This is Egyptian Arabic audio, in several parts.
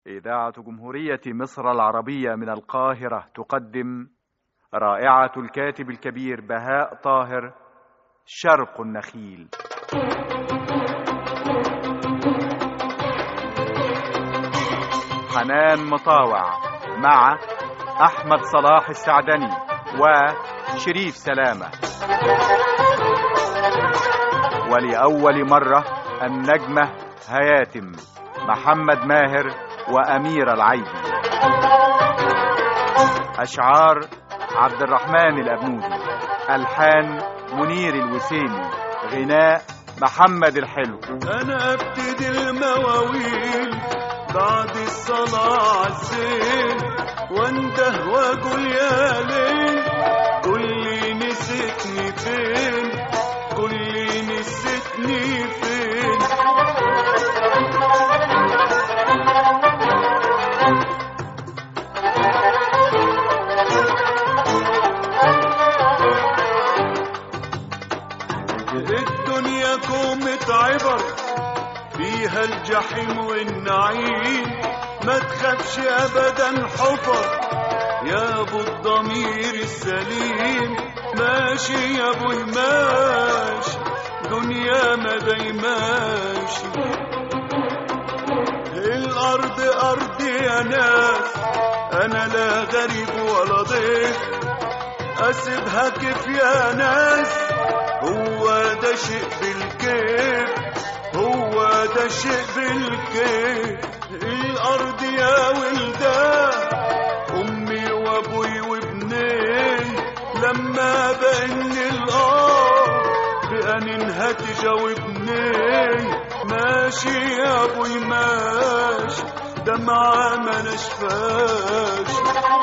إذاعة جمهورية مصر العربية من القاهرة تقدم رائعة الكاتب الكبير بهاء طاهر شرق النخيل حنان مطاوع مع أحمد صلاح السعدني وشريف سلامة ولأول مرة النجمة هياتم محمد ماهر وأمير العيدي أشعار عبد الرحمن الأبنودي ألحان منير الوسيمي غناء محمد الحلو انا ابتدي المواويل بعد الصلاة عالزين وانده واقول يا ليل قول لي نسيتني فين قول لي نسيتني فين الدنيا كومة عبر فيها الجحيم والنعيم ما تخافش ابدا حفر يا ابو الضمير السليم ماشي يا ابوي ماشي دنيا ما دايماشي الارض ارضي يا ناس انا لا غريب ولا ضيف اسيبها كيف يا ناس هو ده شيء بالكيف هو ده شيء بالكيف الارض يا ولدان امي وابوي وابنين لما بان الارض بأنينها تجاوبني ماشي يا ابوي ماشي دمعة ما نشفاش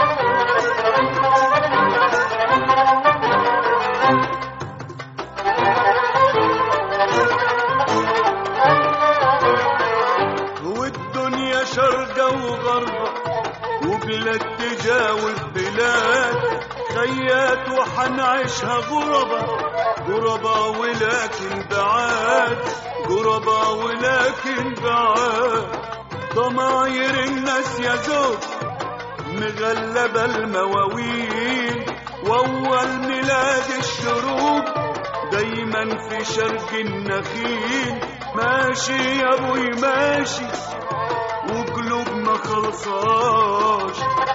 والدنيا شرقة وغربة وبلاد تجاوب بلاد خيات وحنعيشها غربة غربة ولكن بعاد غربة ولكن بعاد ضماير الناس يا زوج مغلبة المواويل وأول ميلاد الشروق دايما في شرق النخيل ماشي يا ابوي ماشي وقلوبنا خلصاش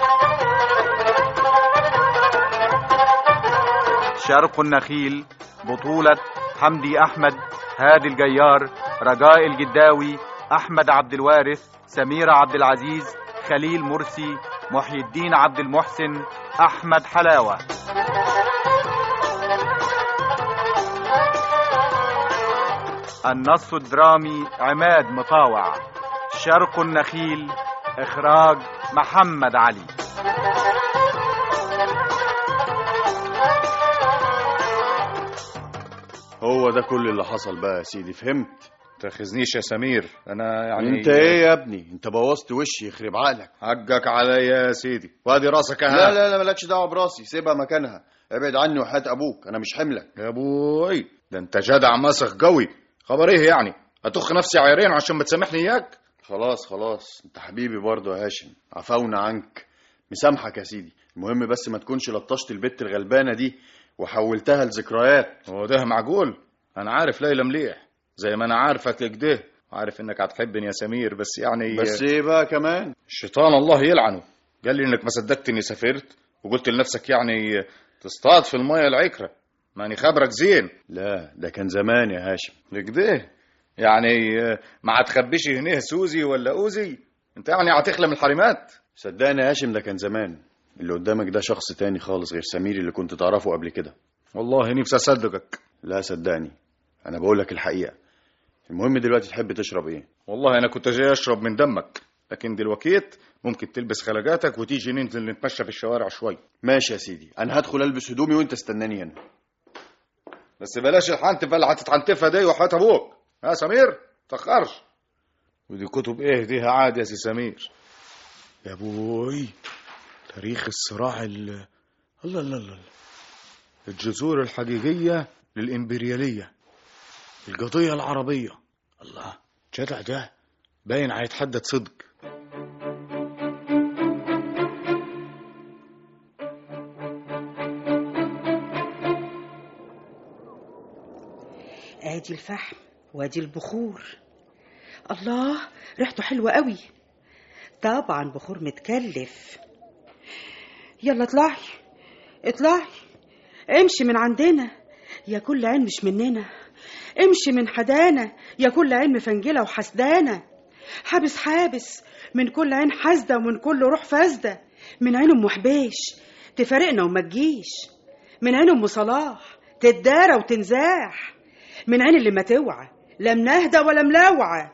شرق النخيل بطولة حمدي أحمد هادي الجيار رجاء الجداوي أحمد عبد الوارث سميرة عبد العزيز خليل مرسي محي الدين عبد المحسن أحمد حلاوة النص الدرامي عماد مطاوع شرق النخيل إخراج محمد علي هو ده كل اللي حصل بقى يا سيدي فهمت تاخذنيش يا سمير انا يعني انت ايه يا ابني انت بوظت وشي يخرب عقلك حقك عليا يا سيدي وادي راسك اهي لا لا لا مالكش دعوه براسي سيبها مكانها ابعد عني وحياة ابوك انا مش حملك يا ابوي ده انت جدع مسخ قوي خبر ايه يعني اتخ نفسي عيرين عشان ما تسامحني اياك خلاص خلاص انت حبيبي برضه يا هاشم عفونا عنك مسامحك يا سيدي المهم بس ما تكونش لطشت البت الغلبانه دي وحولتها لذكريات هو ده معقول انا عارف ليلى مليح زي ما انا عارفك كده وعارف انك هتحبني يا سمير بس يعني بس ايه بقى كمان الشيطان الله يلعنه قال لي انك ما صدقت اني سافرت وقلت لنفسك يعني تصطاد في الميه العكره ماني خبرك زين لا ده كان زمان يا هاشم كده يعني ما هتخبيش هنيه سوزي ولا اوزي انت يعني هتخلم الحريمات صدقني يا هاشم ده كان زمان اللي قدامك ده شخص تاني خالص غير سمير اللي كنت تعرفه قبل كده والله نفسي اصدقك لا صدقني انا بقول لك الحقيقه المهم دلوقتي تحب تشرب ايه والله انا كنت جاي اشرب من دمك لكن دلوقيت ممكن تلبس خلقاتك وتيجي ننزل نتمشى في الشوارع شوي ماشي يا سيدي انا هدخل البس هدومي وانت استناني هنا بس بلاش الحنتفه اللي هتتحنتفها دي وحياة ابوك ها سمير تخرش ودي كتب ايه دي عاد يا سي سمير يا ابوي تاريخ الصراع ال الله الله الله الجذور الحقيقية للإمبريالية القضية العربية الله جدع ده باين هيتحدث صدق ادي الفحم وادي البخور الله ريحته حلوة قوي طبعا بخور متكلف يلا اطلعي اطلعي امشي من عندنا يا كل عين مش مننا امشي من حدانا يا كل عين مفنجلة وحسدانة حابس حابس من كل عين حاسدة ومن كل روح فاسدة من عين ام حبيش تفارقنا وما تجيش من عين ام صلاح تتدارى وتنزاح من عين اللي ما توعى لا منهدى ولا ملاوعة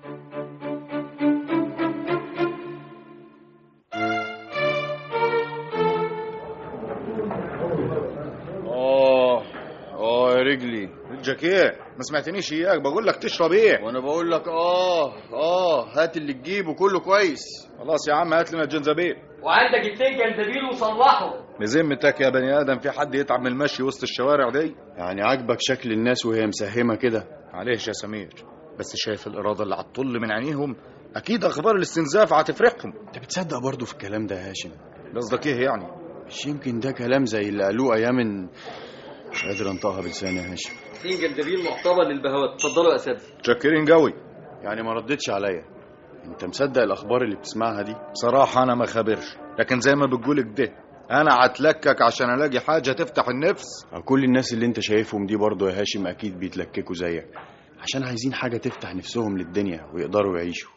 اه اه يا رجلي رجك ايه ما سمعتنيش اياك بقول لك تشرب ايه وانا بقول لك اه اه هات اللي تجيبه كله كويس خلاص يا عم هات لنا الجنزبيل وعندك اتنين جنزبيل وصلحه بذمتك يا بني ادم في حد يتعب من المشي وسط الشوارع دي يعني عاجبك شكل الناس وهي مسهمه كده معلش يا سمير بس شايف الاراده اللي هتطل من عينيهم اكيد اخبار الاستنزاف هتفرحهم انت بتصدق برضه في الكلام ده يا هاشم قصدك ايه يعني مش يمكن ده كلام زي اللي قالوه ايام إن- مش قادر انطقها بلساني يا هاشم اتنين جنزبيل محتضر للبهوات اتفضلوا يا اساتذه متشكرين قوي يعني ما ردتش عليا انت مصدق الاخبار اللي بتسمعها دي بصراحه انا ما خبرش لكن زي ما بتقول كده انا هتلكك عشان الاقي حاجه تفتح النفس أو كل الناس اللي انت شايفهم دي برضه يا هاشم اكيد بيتلككوا زيك عشان عايزين حاجه تفتح نفسهم للدنيا ويقدروا يعيشوا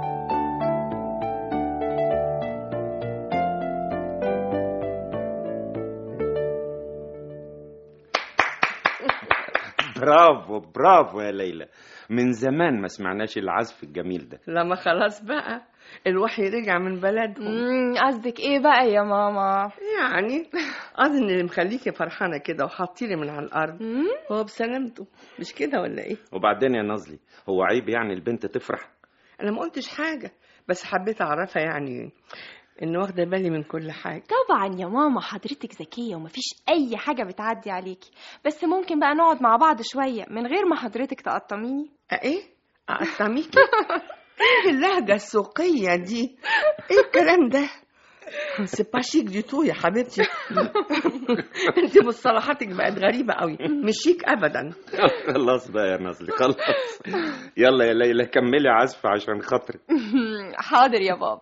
برافو برافو يا ليلى من زمان ما سمعناش العزف الجميل ده لما خلاص بقى الوحي رجع من بلدهم مم، قصدك ايه بقى يا ماما يعني قصدي ان اللي مخليكي فرحانه كده وحاطيلي من على الارض مم؟ هو بسلامته مش كده ولا ايه وبعدين يا نازلي هو عيب يعني البنت تفرح انا ما قلتش حاجه بس حبيت اعرفها يعني ان واخده بالي من كل حاجه طبعا يا ماما حضرتك ذكية ومفيش أي حاجة بتعدي عليكي بس ممكن بقى نقعد مع بعض شوية من غير ما حضرتك تقطميني أه ايه اقسميكي ايه اللهجه السوقيه دي ايه الكلام ده سي با شيك دي تو يا حبيبتي انت مصطلحاتك بقت غريبه قوي مش شيك ابدا خلاص بقى يا نازلي خلاص يلا يا ليلى كملي عزف عشان خاطري حاضر يا بابا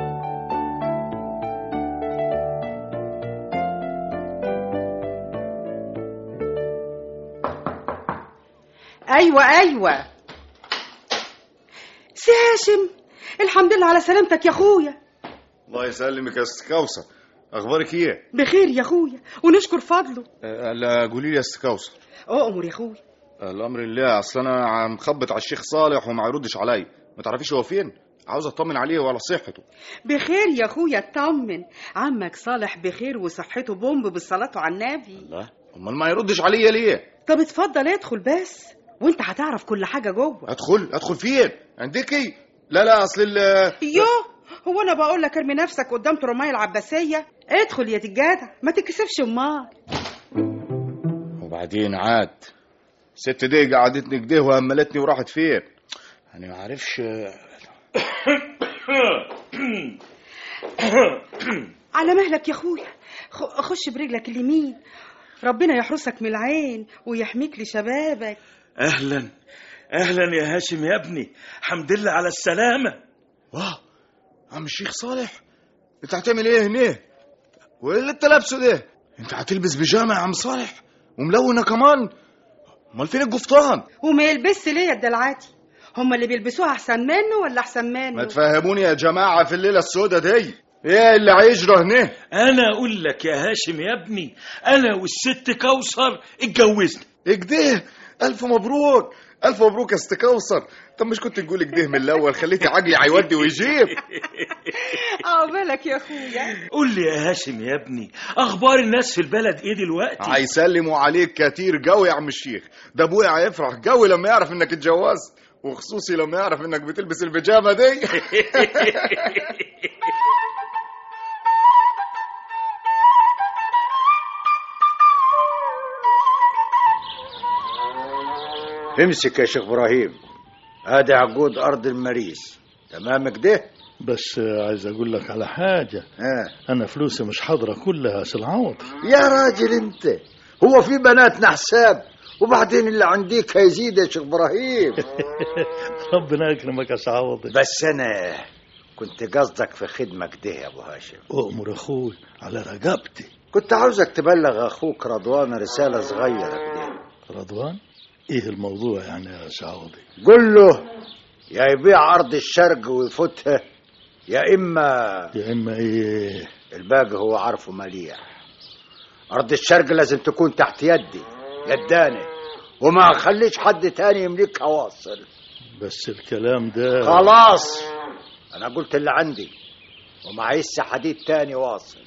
ايوه ايوه سي هاشم الحمد لله على سلامتك يا اخويا الله يسلمك يا ست كوثر اخبارك ايه بخير يا اخويا ونشكر فضله أه، لا قولي لي يا ست كوثر اؤمر يا اخويا الامر لله اصل انا عم مخبط على الشيخ صالح وما يردش عليا ما تعرفيش هو فين عاوز اطمن عليه وعلى صحته بخير يا اخويا اطمن عمك صالح بخير وصحته بومب بالصلاه على النبي الله امال ما يردش عليا ليه طب اتفضل ادخل بس وانت هتعرف كل حاجه جوه ادخل ادخل فين عندكي لا لا اصل ال- يوه هو انا بقول لك ارمي نفسك قدام ترماي العباسيه ادخل يا تجاده ما تتكسفش امال وبعدين عاد ست دي قعدتني كده وهملتني وراحت فين انا ما عارفش على مهلك يا اخويا خ- خش برجلك اليمين ربنا يحرسك من العين ويحميك لشبابك اهلا اهلا يا هاشم يا ابني حمد لله على السلامه واه عم الشيخ صالح انت هتعمل ايه هنا وايه اللي انت لابسه ده انت هتلبس بيجامه يا عم صالح وملونه كمان امال فين القفطان وما يلبسش ليه يا الدلعاتي هما اللي بيلبسوها احسن منه ولا احسن ما منه تفهموني يا جماعه في الليله السوداء دي ايه اللي هيجرى هنا انا اقول لك يا هاشم يا ابني انا والست كوثر اتجوزنا اكده الف مبروك الف مبروك يا ست كوثر طب مش كنت تقول كده من الاول خليتي عقلي هيودي ويجيب عقبالك يا اخويا قول لي يا هاشم يا ابني اخبار الناس في البلد ايه دلوقتي هيسلموا عليك كتير قوي يا عم الشيخ ده ابويا هيفرح قوي لما يعرف انك اتجوزت وخصوصي لما يعرف انك بتلبس البيجامه دي امسك يا شيخ ابراهيم هذا عقود ارض المريس تمام كده بس عايز اقول لك على حاجه ها انا فلوسي مش حاضره كلها يا سي العوض يا راجل انت هو في بناتنا حساب وبعدين اللي عنديك هيزيد يا شيخ ابراهيم ربنا يكرمك يا سعوضي بس انا كنت قصدك في خدمة كده يا ابو هاشم أؤمر أخوي على رقبتي كنت عاوزك تبلغ اخوك رضوان رسالة صغيرة كده رضوان إيه الموضوع يعني يا سعوضي قل له يا يبيع ارض الشرق ويفوتها يا اما يا إما إيه الباقي هو عارفه مليح ارض الشرق لازم تكون تحت يدي يداني وما اخليش حد تاني يملكها واصل بس الكلام ده خلاص انا قلت اللي عندي وما عايزش حديد تاني واصل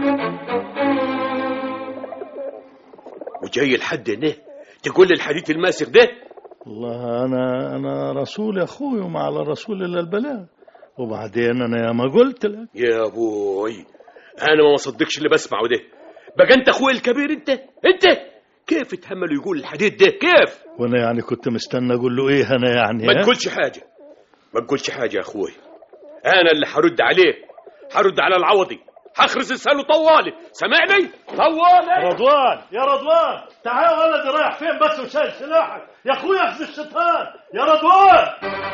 وجاي لحد هنا تقول لي الحديث الماسخ ده والله أنا أنا رسول يا أخوي وما على الرسول إلا البلاغ وبعدين أنا يا ما قلت لك يا ابوي انا ما مصدقش اللي بسمعه ده بقى انت اخوي الكبير انت انت كيف تحمل يقول الحديث ده كيف وأنا يعني كنت مستنى أقول له إيه أنا يعني ما ها؟ تقولش حاجه ما تقولش حاجه يا اخوي انا اللي هرد عليه هرد على العوضي هخرس لسانه طوالي سامعني طوالي رضوان يا رضوان تعال ولدي رايح فين بس وشايل سلاحك يا اخوي اخذ الشيطان يا رضوان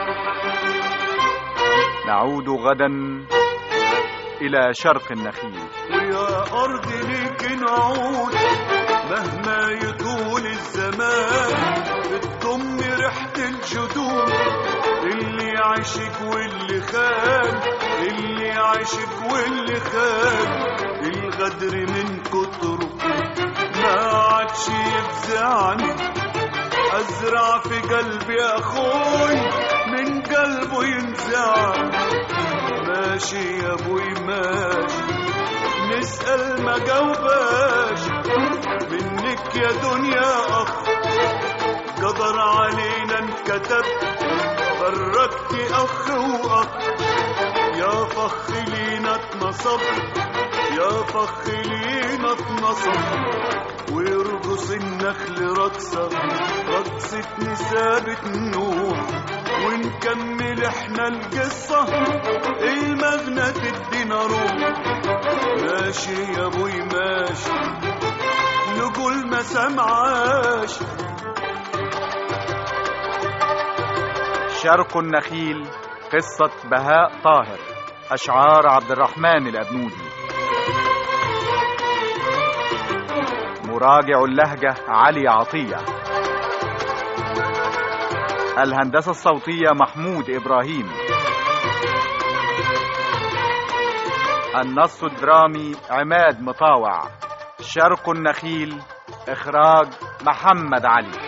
نعود غدا إلى شرق النخيل ويا أرض ليك نعود مهما يطول الزمان بتضم ريحة الجدود اللي عاشق واللي خان اللي عاشق واللي خان الغدر من كتره ما عادش يفزعني أزرع في قلبي أخوي من قلبه ينزع ماشي يا ابوي ماشي نسأل ما جاوباش منك يا دنيا أخ قدر علينا انكتب فرقت أخ وأخ يا فخ لينا اتنصب يا فخ لينا اتنصب ويرقص النخل رقصة رقصة نسابة نوح ونكمل احنا القصة المغنى تدينا روح ماشي يا ابوي ماشي نقول ما سمعاش شرق النخيل قصة بهاء طاهر أشعار عبد الرحمن الأبنودي مراجع اللهجة علي عطية الهندسة الصوتية محمود إبراهيم النص الدرامي عماد مطاوع شرق النخيل إخراج محمد علي